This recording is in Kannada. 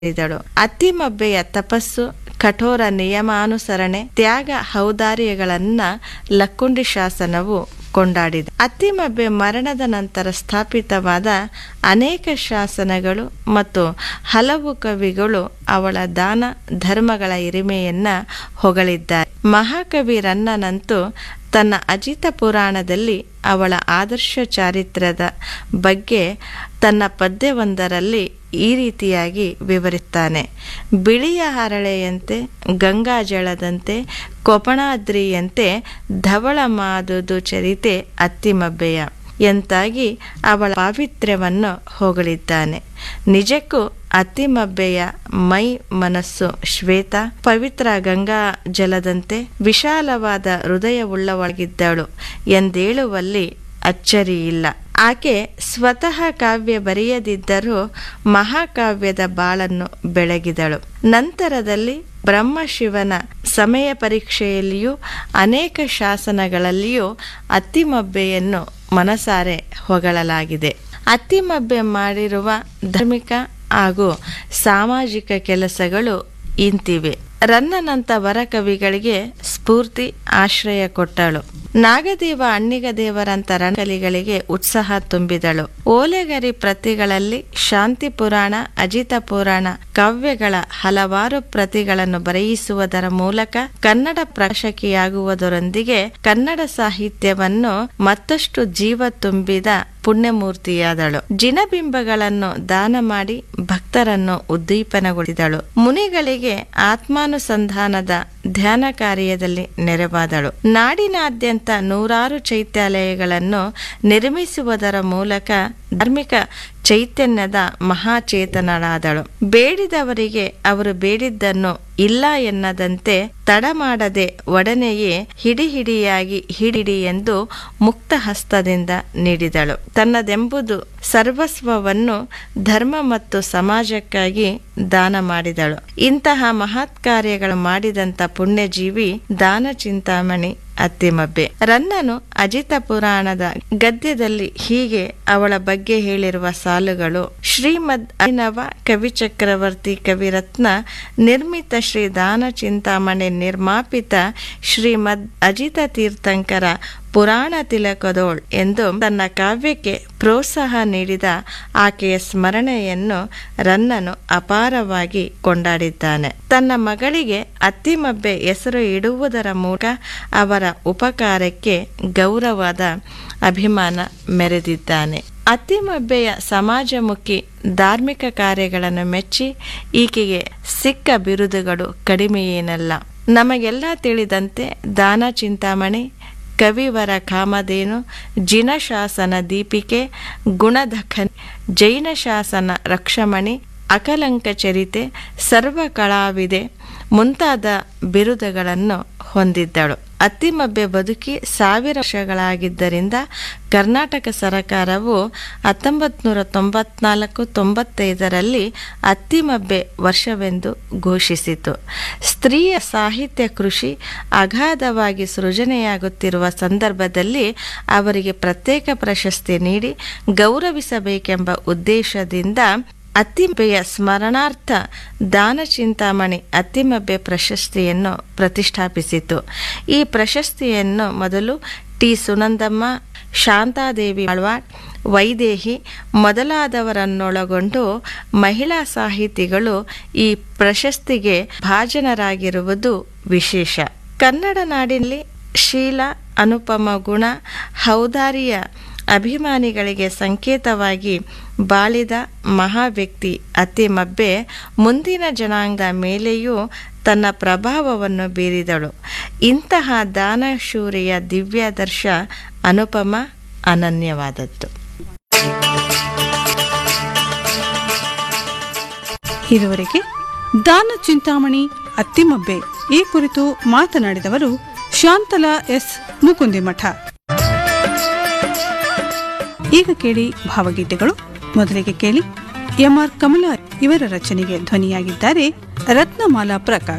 ಮಾಡಿದಳು ಅತ್ತಿಮಬ್ಬೆಯ ತಪಸ್ಸು ಕಠೋರ ನಿಯಮಾನುಸರಣೆ ತ್ಯಾಗ ಔದಾರ್ಯಗಳನ್ನ ಲಕ್ಕುಂಡಿ ಶಾಸನವು ಕೊಂಡಾಡಿದೆ ಅತ್ತಿಮಬ್ಬೆ ಮರಣದ ನಂತರ ಸ್ಥಾಪಿತವಾದ ಅನೇಕ ಶಾಸನಗಳು ಮತ್ತು ಹಲವು ಕವಿಗಳು ಅವಳ ದಾನ ಧರ್ಮಗಳ ಹಿರಿಮೆಯನ್ನ ಹೊಗಳಿದ್ದಾರೆ ಮಹಾಕವಿ ರನ್ನನಂತೂ ತನ್ನ ಅಜಿತ ಪುರಾಣದಲ್ಲಿ ಅವಳ ಆದರ್ಶ ಚಾರಿತ್ರ್ಯದ ಬಗ್ಗೆ ತನ್ನ ಪದ್ಯವೊಂದರಲ್ಲಿ ಈ ರೀತಿಯಾಗಿ ವಿವರಿಸ್ತಾನೆ ಬಿಳಿಯ ಹರಳೆಯಂತೆ ಗಂಗಾಜಳದಂತೆ ಕೊಪಣಾದ್ರಿಯಂತೆ ಧವಳ ಮಾದುದು ಚರಿತೆ ಅತ್ತಿಮಬ್ಬೆಯ ಎಂತಾಗಿ ಅವಳ ಪಾವಿತ್ರ್ಯವನ್ನು ಹೊಗಳಿದ್ದಾನೆ ನಿಜಕ್ಕೂ ಅತ್ತಿಮಬ್ಬೆಯ ಮೈ ಮನಸ್ಸು ಶ್ವೇತ ಪವಿತ್ರ ಗಂಗಾ ಜಲದಂತೆ ವಿಶಾಲವಾದ ಹೃದಯವುಳ್ಳವಳಾಗಿದ್ದಳು ಎಂದೇಳುವಲ್ಲಿ ಅಚ್ಚರಿಯಿಲ್ಲ ಆಕೆ ಸ್ವತಃ ಕಾವ್ಯ ಬರೆಯದಿದ್ದರೂ ಮಹಾಕಾವ್ಯದ ಬಾಳನ್ನು ಬೆಳಗಿದಳು ನಂತರದಲ್ಲಿ ಬ್ರಹ್ಮಶಿವನ ಸಮಯ ಪರೀಕ್ಷೆಯಲ್ಲಿಯೂ ಅನೇಕ ಶಾಸನಗಳಲ್ಲಿಯೂ ಅತ್ತಿಮಬ್ಬೆಯನ್ನು ಮನಸಾರೆ ಹೊಗಳಲಾಗಿದೆ ಅತ್ತಿಮಬ್ಬೆ ಮಾಡಿರುವ ಧಾರ್ಮಿಕ ಹಾಗೂ ಸಾಮಾಜಿಕ ಕೆಲಸಗಳು ಇಂತಿವೆ ರನ್ನನಂತ ವರಕವಿಗಳಿಗೆ ಸ್ಫೂರ್ತಿ ಆಶ್ರಯ ಕೊಟ್ಟಳು ನಾಗದೇವ ಅಣ್ಣಿಗ ದೇವರಂತ ರಣಕಲಿಗಳಿಗೆ ಉತ್ಸಾಹ ತುಂಬಿದಳು ಓಲೆಗರಿ ಪ್ರತಿಗಳಲ್ಲಿ ಶಾಂತಿ ಪುರಾಣ ಅಜಿತ ಪುರಾಣ ಕಾವ್ಯಗಳ ಹಲವಾರು ಪ್ರತಿಗಳನ್ನು ಬರೆಯಿಸುವುದರ ಮೂಲಕ ಕನ್ನಡ ಪ್ರಕಾಶಕಿಯಾಗುವುದರೊಂದಿಗೆ ಕನ್ನಡ ಸಾಹಿತ್ಯವನ್ನು ಮತ್ತಷ್ಟು ಜೀವ ತುಂಬಿದ ಪುಣ್ಯಮೂರ್ತಿಯಾದಳು ಜಿನಬಿಂಬಗಳನ್ನು ದಾನ ಮಾಡಿ ಭಕ್ತರನ್ನು ಉದ್ದೀಪನಗೊಳಿಸಿದಳು ಮುನಿಗಳಿಗೆ ಆತ್ಮಾನುಸಂಧಾನದ ಧ್ಯಾನ ಕಾರ್ಯದಲ್ಲಿ ನೆರವಾದಳು ನಾಡಿನಾದ್ಯಂತ ನೂರಾರು ಚೈತ್ಯಾಲಯಗಳನ್ನು ನಿರ್ಮಿಸುವುದರ ಮೂಲಕ ಧಾರ್ಮಿಕ ಚೈತನ್ಯದ ಮಹಾಚೇತನಳಾದಳು ಬೇಡಿದವರಿಗೆ ಅವರು ಬೇಡಿದ್ದನ್ನು ಇಲ್ಲ ಎನ್ನದಂತೆ ತಡ ಮಾಡದೆ ಒಡನೆಯೇ ಹಿಡಿ ಹಿಡಿಯಾಗಿ ಹಿಡಿಡಿ ಎಂದು ಮುಕ್ತ ಹಸ್ತದಿಂದ ನೀಡಿದಳು ತನ್ನದೆಂಬುದು ಸರ್ವಸ್ವವನ್ನು ಧರ್ಮ ಮತ್ತು ಸಮಾಜಕ್ಕಾಗಿ ದಾನ ಮಾಡಿದಳು ಇಂತಹ ಮಹತ್ ಕಾರ್ಯಗಳು ಮಾಡಿದಂತ ಪುಣ್ಯಜೀವಿ ದಾನ ಚಿಂತಾಮಣಿ ಅತ್ತಿಮಬ್ಬೆ ರನ್ನನು ಅಜಿತ ಪುರಾಣದ ಗದ್ಯದಲ್ಲಿ ಹೀಗೆ ಅವಳ ಬಗ್ಗೆ ಹೇಳಿರುವ ಸಾಲುಗಳು ಶ್ರೀಮದ್ ಅಭಿನವ ಕವಿ ಚಕ್ರವರ್ತಿ ಕವಿರತ್ನ ನಿರ್ಮಿತ ಶ್ರೀ ದಾನ ಚಿಂತಾಮಣಿ ನಿರ್ಮಾಪಿತ ಶ್ರೀಮದ್ ಅಜಿತ ತೀರ್ಥಂಕರ ಪುರಾಣ ತಿಲಕದೋಳ್ ಎಂದು ತನ್ನ ಕಾವ್ಯಕ್ಕೆ ಪ್ರೋತ್ಸಾಹ ನೀಡಿದ ಆಕೆಯ ಸ್ಮರಣೆಯನ್ನು ರನ್ನನು ಅಪಾರವಾಗಿ ಕೊಂಡಾಡಿದ್ದಾನೆ ತನ್ನ ಮಗಳಿಗೆ ಅತ್ತಿಮಬ್ಬೆ ಹೆಸರು ಇಡುವುದರ ಮೂಲಕ ಅವರ ಉಪಕಾರಕ್ಕೆ ಗೌರವದ ಅಭಿಮಾನ ಮೆರೆದಿದ್ದಾನೆ ಅತ್ತಿಮಬ್ಬೆಯ ಸಮಾಜಮುಖಿ ಧಾರ್ಮಿಕ ಕಾರ್ಯಗಳನ್ನು ಮೆಚ್ಚಿ ಈಕೆಗೆ ಸಿಕ್ಕ ಬಿರುದುಗಳು ಕಡಿಮೆಯೇನಲ್ಲ ನಮಗೆಲ್ಲ ತಿಳಿದಂತೆ ದಾನ ಚಿಂತಾಮಣಿ ಕವಿವರ ಕಾಮಧೇನು ಜಿನಶಾಸನ ದೀಪಿಕೆ ಗುಣದಖನ್ ಜೈನ ಶಾಸನ ರಕ್ಷಮಣಿ ಅಕಲಂಕ ಚರಿತೆ ಸರ್ವ ಕಳಾವಿದೆ ಮುಂತಾದ ಬಿರುದುಗಳನ್ನು ಹೊಂದಿದ್ದಳು ಅತ್ತಿಮಬ್ಬೆ ಬದುಕಿ ಸಾವಿರ ವರ್ಷಗಳಾಗಿದ್ದರಿಂದ ಕರ್ನಾಟಕ ಸರಕಾರವು ಹತ್ತೊಂಬತ್ತು ನೂರ ತೊಂಬತ್ನಾಲ್ಕು ತೊಂಬತ್ತೈದರಲ್ಲಿ ಅತ್ತಿಮಬ್ಬೆ ವರ್ಷವೆಂದು ಘೋಷಿಸಿತು ಸ್ತ್ರೀಯ ಸಾಹಿತ್ಯ ಕೃಷಿ ಅಗಾಧವಾಗಿ ಸೃಜನೆಯಾಗುತ್ತಿರುವ ಸಂದರ್ಭದಲ್ಲಿ ಅವರಿಗೆ ಪ್ರತ್ಯೇಕ ಪ್ರಶಸ್ತಿ ನೀಡಿ ಗೌರವಿಸಬೇಕೆಂಬ ಉದ್ದೇಶದಿಂದ ಅತ್ತಿಮಬ್ಬೆಯ ಸ್ಮರಣಾರ್ಥ ದಾನ ಚಿಂತಾಮಣಿ ಅತ್ತಿಮಬ್ಬೆ ಪ್ರಶಸ್ತಿಯನ್ನು ಪ್ರತಿಷ್ಠಾಪಿಸಿತು ಈ ಪ್ರಶಸ್ತಿಯನ್ನು ಮೊದಲು ಟಿ ಸುನಂದಮ್ಮ ಶಾಂತಾದೇವಿ ಆಳ್ವಾಡ್ ವೈದೇಹಿ ಮೊದಲಾದವರನ್ನೊಳಗೊಂಡು ಮಹಿಳಾ ಸಾಹಿತಿಗಳು ಈ ಪ್ರಶಸ್ತಿಗೆ ಭಾಜನರಾಗಿರುವುದು ವಿಶೇಷ ಕನ್ನಡ ನಾಡಿನಲ್ಲಿ ಶೀಲ ಅನುಪಮ ಗುಣ ಔದಾರ್ಯ ಅಭಿಮಾನಿಗಳಿಗೆ ಸಂಕೇತವಾಗಿ ಬಾಳಿದ ಮಹಾ ವ್ಯಕ್ತಿ ಅತ್ತಿಮಬ್ಬೆ ಮುಂದಿನ ಜನಾಂಗದ ಮೇಲೆಯೂ ತನ್ನ ಪ್ರಭಾವವನ್ನು ಬೀರಿದಳು ಇಂತಹ ದಾನಶೂರಿಯ ದಿವ್ಯಾದರ್ಶ ಅನುಪಮ ಅನನ್ಯವಾದದ್ದು ಇದುವರೆಗೆ ದಾನ ಚಿಂತಾಮಣಿ ಅತ್ತಿಮಬ್ಬೆ ಈ ಕುರಿತು ಮಾತನಾಡಿದವರು ಶಾಂತಲಾ ಎಸ್ ಮುಕುಂದಿಮಠ ಈಗ ಕೇಳಿ ಭಾವಗೀತೆಗಳು ಮೊದಲಿಗೆ ಕೇಳಿ ಎಂಆರ್ ಕಮಲಾ ಇವರ ರಚನೆಗೆ ಧ್ವನಿಯಾಗಿದ್ದಾರೆ ರತ್ನಮಾಲಾ ಪ್ರಕಾಶ್